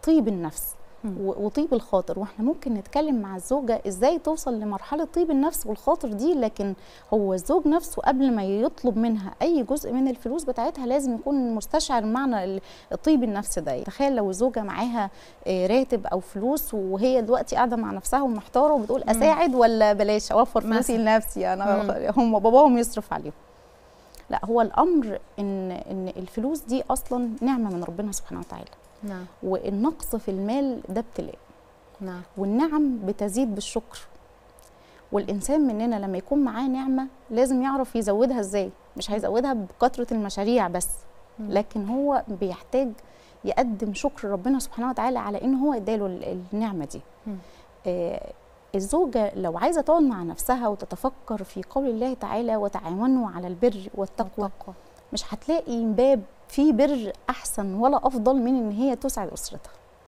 طيب النفس مم. و- وطيب الخاطر واحنا ممكن نتكلم مع الزوجه ازاي توصل لمرحله طيب النفس والخاطر دي لكن هو الزوج نفسه قبل ما يطلب منها اي جزء من الفلوس بتاعتها لازم يكون مستشعر معنى ال- الطيب النفس ده تخيل لو الزوجه معاها آه، راتب او فلوس وهي دلوقتي قاعده مع نفسها ومحتاره وبتقول مم. اساعد ولا بلاش اوفر مثلا. فلوسي لنفسي انا مم. هم باباهم يصرف عليهم لا هو الامر ان ان الفلوس دي اصلا نعمه من ربنا سبحانه وتعالى نعم والنقص في المال ده ابتلاء نعم والنعم بتزيد بالشكر والإنسان مننا لما يكون معاه نعمة لازم يعرف يزودها إزاي مش هيزودها بكثرة المشاريع بس مم. لكن هو بيحتاج يقدم شكر ربنا سبحانه وتعالى على إن هو اداله ال- النعمة دي مم. آه الزوجة لو عايزة تقعد مع نفسها وتتفكر في قول الله تعالى وتعاونوا على البر والتقوى التقوى. مش هتلاقي باب فيه بر أحسن ولا أفضل من إن هي تسعد أسرتها